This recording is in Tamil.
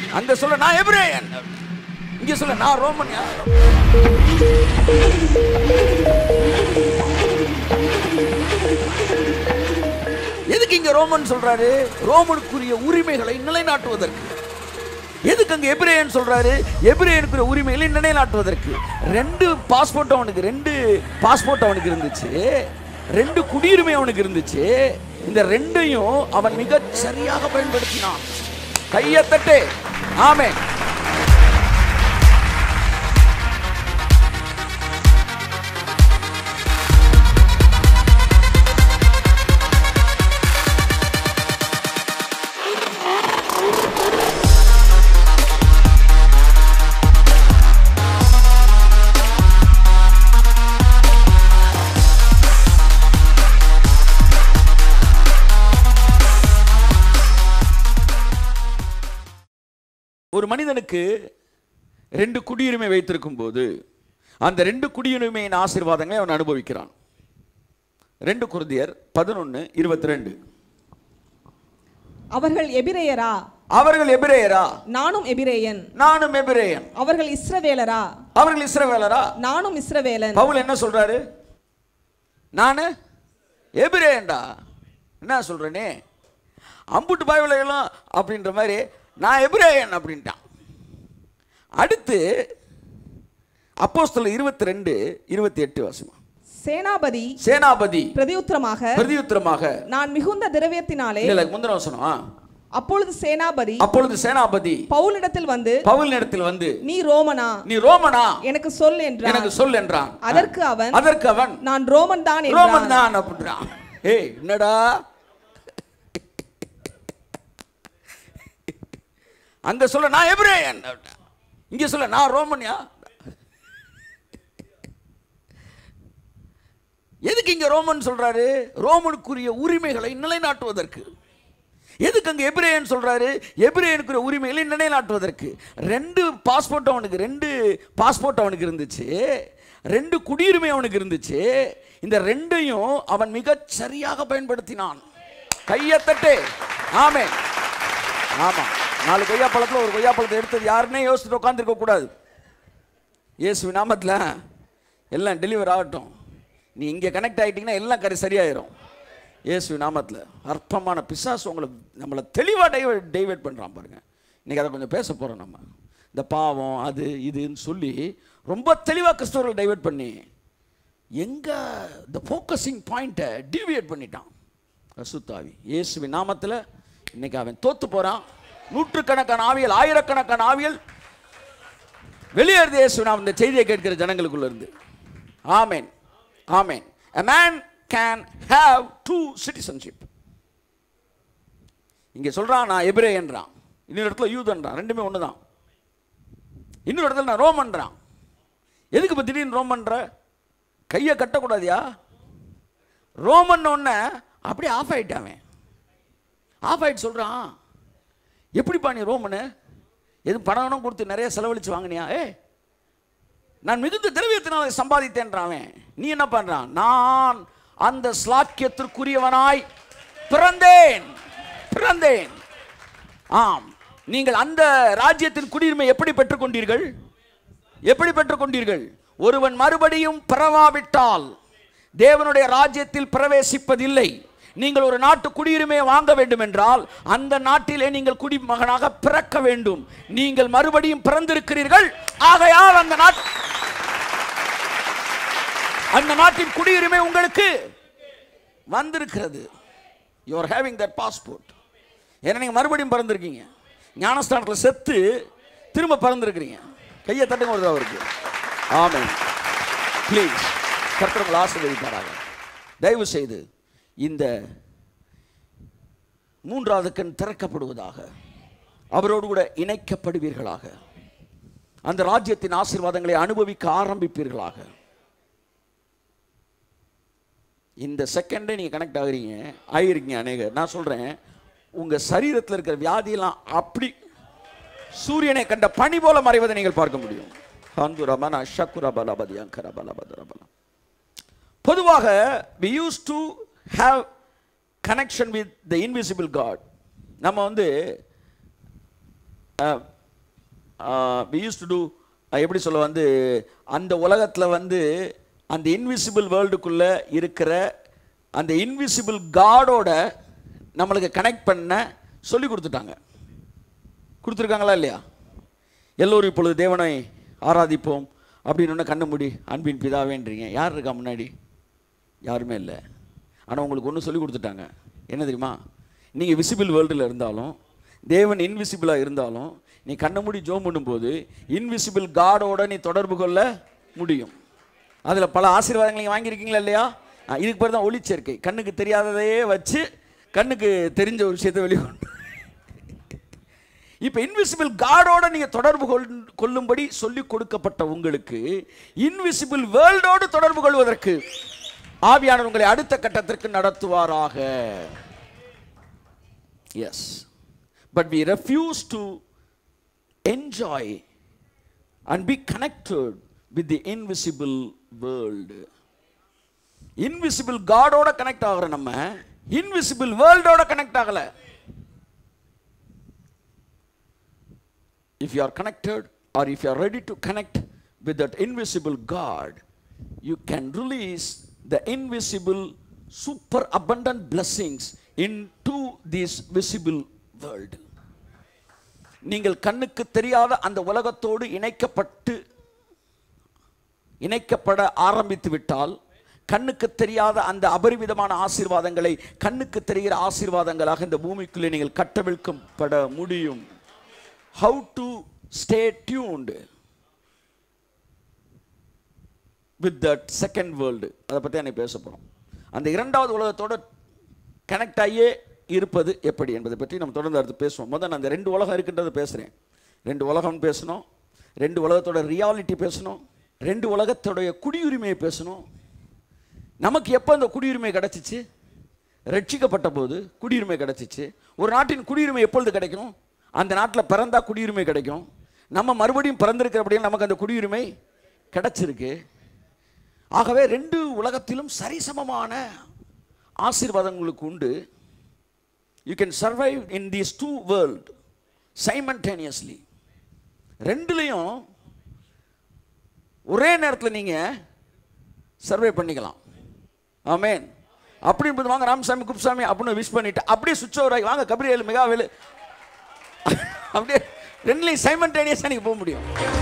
அங்க சொல்ல நான் எபிரேயன் இங்க சொல்ல நான் ரோமன் எதுக்கு இங்க ரோமன் சொல்றாரு ரோமனுக்குரிய உரிமைகளை நிலைநாட்டுவதற்கு எதுக்கு அங்க எபிரேயன் சொல்றாரு எபிரேயனுக்குரிய உரிமைகளை நிலைநாட்டுவதற்கு ரெண்டு பாஸ்போர்ட் அவனுக்கு ரெண்டு பாஸ்போர்ட் அவனுக்கு இருந்துச்சு ரெண்டு குடியுரிமை அவனுக்கு இருந்துச்சு இந்த ரெண்டையும் அவன் மிக சரியாக பயன்படுத்தினான் கையை தட்டு ஆமே ஒரு மனிதனுக்கு ரெண்டு குடியுரிமை வைத்திருக்கும் போது அந்த ரெண்டு குடியுரிமையின் ஆசீர்வாதங்களை அவன் அனுபவிக்கிறான் ரெண்டு குருதியர் பதினொன்னு இருபத்தி ரெண்டு அவர்கள் எபிரேயரா அவர்கள் எபிரேயரா நானும் எபிரேயன் நானும் எபிரேயன் அவர்கள் இஸ்ரவேலரா அவர்கள் இஸ்ரவேலரா நானும் இஸ்ரவேலன் பவுல் என்ன சொல்றாரு நானு எபிரேயன்டா என்ன சொல்றேனே அம்புட்டு பாய்விலைகளும் அப்படின்ற மாதிரி நான் எபிரேயன் அப்படின்ட்டான் அடுத்து அப்போஸ்தலர் இருபத்தி ரெண்டு இருபத்தி எட்டு வாசமா சேனாபதி சேனாபதி பிரதியுத்தரமாக பிரதியுத்தரமாக நான் மிகுந்த திரவியத்தினாலே இல்ல முந்தின வசனம் ஆ. அப்பொழுது சேனாபதி அப்பொழுது சேனாபதி பவுலிடத்தில் வந்து பவுல் இடத்தில் வந்து நீ ரோமனா நீ ரோமனா எனக்கு சொல் என்றான் எனக்கு சொல் என்றான் அதற்கு அவன் அதற்கு அவன் நான் ரோமன் தான் ரோமன் என்றான் தான் அப்படின்றான் ஏய் என்னடா அங்க சொல்ல நான் எபிரேயன் அப்படின்னா. இங்க சொல்ல நான் ரோமன்யா எதுக்கு இங்க ரோமன் சொல்றாரு ரோமனுக்குரிய உரிமைகளை நிலைநாட்டுவதற்கு எதுக்கு அங்க எபிரேயன் சொல்றாரு எபிரேயனுக்குரிய உரிமைகளை நிலைநாட்டுவதற்கு ரெண்டு பாஸ்போர்ட் அவனுக்கு ரெண்டு பாஸ்போர்ட் அவனுக்கு இருந்துச்சு ரெண்டு குடியுரிமை அவனுக்கு இருந்துச்சு இந்த ரெண்டையும் அவன் மிக சரியாக பயன்படுத்தினான் கையை தட்டு ஆமே ஆமா நாலு கொய்யா பழத்துல ஒரு கொய்யா பழத்தை எடுத்தது யாருன்னே யோசிச்சுட்டு உட்காந்துருக்க கூடாது இயேசு நாமத்தில் எல்லாம் டெலிவர் ஆகட்டும் நீ இங்கே கனெக்ட் ஆகிட்டீங்கன்னா எல்லாம் கரை சரியாயிரும் இயேசு நாமத்தில் அற்பமான பிசாசு உங்களை நம்மளை தெளிவாக டைவர்ட் டைவர்ட் பண்ணுறான் பாருங்க இன்னைக்கு அதை கொஞ்சம் பேச போகிறோம் நம்ம இந்த பாவம் அது இதுன்னு சொல்லி ரொம்ப தெளிவாக கிறிஸ்தவர்கள் டைவர்ட் பண்ணி எங்கே இந்த ஃபோக்கஸிங் பாயிண்ட்டை டிவியேட் பண்ணிட்டான் அசுத்தாவி இயேசுவின் நாமத்தில் இன்னைக்கு அவன் தோத்து போகிறான் நூற்றுக்கணக்கான ஆவியல் ஆயிரக்கணக்கான ஆவியல் வெளியேறுது இயேசு நாம் இந்த செய்தியை கேட்கிற ஜனங்களுக்குள்ள இருந்து ஆமென் ஆமென் a man can have two citizenship இங்க சொல்றான் நான் எபிரேயன்றான் இன்னொரு இடத்துல யூதன்றான் ரெண்டுமே ஒன்று தான் இன்னொரு இடத்துல நான் ரோமன்றான் எதுக்கு இப்போ திடீர்னு ரோமன்ற கையை கட்டக்கூடாதியா ரோமன் ஒன்று அப்படியே ஆஃப் ஆயிட்டான் ஆஃப் ஆயிட்டு சொல்கிறான் எப்படிப்பா நீ ரோமனு எதுவும் பணம் பணம் கொடுத்து நிறைய செலவழிச்சு வாங்கினியா ஏ நான் மிகுந்த திரவியத்தினால சம்பாதித்தேன்றான் அவன். நீ என்ன பண்றான் நான் அந்த ஸ்லாக்கியத்திற்குரியவனாய் பிறந்தேன் பிறந்தேன் ஆம் நீங்கள் அந்த ராஜ்யத்தின் குடியுரிமை எப்படி பெற்றுக்கொண்டீர்கள் எப்படி பெற்றுக்கொண்டீர்கள் ஒருவன் மறுபடியும் பிறவாவிட்டால் தேவனுடைய ராஜ்யத்தில் பிரவேசிப்பதில்லை நீங்கள் ஒரு நாட்டு குடியுரிமையை வாங்க வேண்டும் என்றால் அந்த நாட்டிலே நீங்கள் குடிமகனாக பிறக்க வேண்டும் நீங்கள் மறுபடியும் பிறந்திருக்கிறீர்கள் ஆகையால் அந்த நாட் அந்த நாட்டின் குடியுரிமை உங்களுக்கு வந்திருக்கிறது you are having that passport ஏன்னா நீங்கள் மறுபடியும் பிறந்திருக்கீங்க ஞானஸ்தானத்தில் செத்து திரும்ப பிறந்திருக்கிறீங்க கையை தட்டுங்க ஒரு அவருக்கு ஆமை ப்ளீஸ் கர்த்தர்கள் ஆசீர்வதிப்பாராக தயவு செய்து இந்த மூன்றாவது கண் திறக்கப்படுவதாக அவரோடு கூட இணைக்கப்படுவீர்களாக அந்த ராஜ்யத்தின் ஆசீர்வாதங்களை அனுபவிக்க ஆரம்பிப்பீர்களாக இந்த செகண்டே நீங்கள் கனெக்ட் ஆகுறீங்க ஆகிருக்கீங்க அநேகர் நான் சொல்கிறேன் உங்கள் சரீரத்தில் இருக்கிற வியாதியெல்லாம் அப்படி சூரியனை கண்ட பனி போல மறைவதை நீங்கள் பார்க்க முடியும் ஹந்துரமன ஷக்குரபலபதி அங்கரபலபதரபலம் பொதுவாக we used to have connection with the invisible God நம்ம வந்து uh, we use to do எப்படி சொல்ல வந்து அந்த உலகத்தில் வந்து அந்த இன்விசிபிள் வேர்ல்டுக்குள்ளே இருக்கிற அந்த இன்விசிபிள் காடோட நம்மளுக்கு கனெக்ட் பண்ண சொல்லி கொடுத்துட்டாங்க கொடுத்துருக்காங்களா இல்லையா எல்லோரும் இப்பொழுது தேவனை ஆராதிப்போம் அப்படின்னு ஒன்று கண்ணு மூடி அன்பின் பிதாவேன்றீங்க யார் இருக்கா முன்னாடி யாருமே இல்லை ஆனால் உங்களுக்கு ஒன்று சொல்லி கொடுத்துட்டாங்க என்ன தெரியுமா நீங்கள் விசிபிள் வேர்ல்டில் இருந்தாலும் தேவன் இன்விசிபிளாக இருந்தாலும் நீ கண்ணை மூடி ஜோம் பண்ணும்போது இன்விசிபிள் காடோட நீ தொடர்பு கொள்ள முடியும் அதில் பல ஆசீர்வாதங்கள் நீங்கள் வாங்கியிருக்கீங்களா இல்லையா ஆ, இதுக்கு பேர் தான் ஒளிச்சேர்க்கை கண்ணுக்கு தெரியாததையே வச்சு கண்ணுக்கு தெரிஞ்ச ஒரு விஷயத்தை வெளிக்கொண்டு இப்போ இன்விசிபிள் காடோட நீங்க தொடர்பு கொள்- கொள்ளும்படி சொல்லி கொடுக்கப்பட்ட உங்களுக்கு இன்விசிபிள் வேர்ல்டோடு தொடர்பு கொள்வதற்கு ஆவியானவர் உங்களை அடுத்த கட்டத்திற்கு நடத்துவாராக yes but we refuse to enjoy and be connected with the invisible world invisible காடோட கனெக்ட் ஆகுற நம்ம இன்விசிபிள் வேர்ல்டோட கனெக்ட் ஆகல if you are connected or if you are ready to connect with that invisible God, you can release the invisible, super abundant blessings into this visible world. நீங்கள் கண்ணுக்கு தெரியாத அந்த உலகத்தோடு இணைக்கப்பட்டு இணைக்கப்பட ஆரம்பித்து விட்டால் கண்ணுக்கு தெரியாத அந்த அபரிமிதமான ஆசீர்வாதங்களை கண்ணுக்கு தெரிகிற ஆசீர்வாதங்களாக இந்த பூமிக்குள்ளே நீங்கள் கட்டவிழ்க்கப்பட முடியும் how to stay tuned with that second world அதை பற்றி அன்னைக்கு பேச போகிறோம் அந்த இரண்டாவது உலகத்தோட கனெக்ட் ஆகியே இருப்பது எப்படி என்பதை பற்றி நம்ம தொடர்ந்து அடுத்து பேசுவோம் முதல்ல நான் அந்த ரெண்டு உலகம் இருக்கின்றதை பேசுகிறேன் ரெண்டு உலகம் பேசணும் ரெண்டு உலகத்தோட ரியாலிட்டி பேசணும் ரெண்டு உலகத்தோடைய குடியுரிமையை பேசணும் நமக்கு எப்போ அந்த குடியுரிமை கிடைச்சிச்சு ரட்சிக்கப்பட்ட போது குடியுரிமை கிடைச்சிச்சு ஒரு நாட்டின் குடியுரிமை எப்பொழுது கிடைக்கும் அந்த நாட்டில் பிறந்தா குடியுரிமை கிடைக்கும் நம்ம மறுபடியும் பிறந்திருக்கிறபடியும் நமக்கு அந்த குடியுரிமை கிடைச்சிருக்கு ஆகவே ரெண்டு உலகத்திலும் சரிசமமான ஆசீர்வாதங்களுக்கு உண்டு you can survive in these two world simultaneously ரெண்டுலேயும் ஒரே நேரத்தில் நீங்கள் சர்வே பண்ணிக்கலாம் ஆமேன் அப்படி என்பது வாங்க ராமசாமி குப்சாமி அப்படின்னு விஷ் பண்ணிட்டு அப்படியே சுவிட்ச் ஓவர் ஆகி வாங்க கபிரியல் மிகாவேலு அப்படியே ரெண்டுலையும் சைமன்டேனியஸாக நீங்கள் போக முடியும்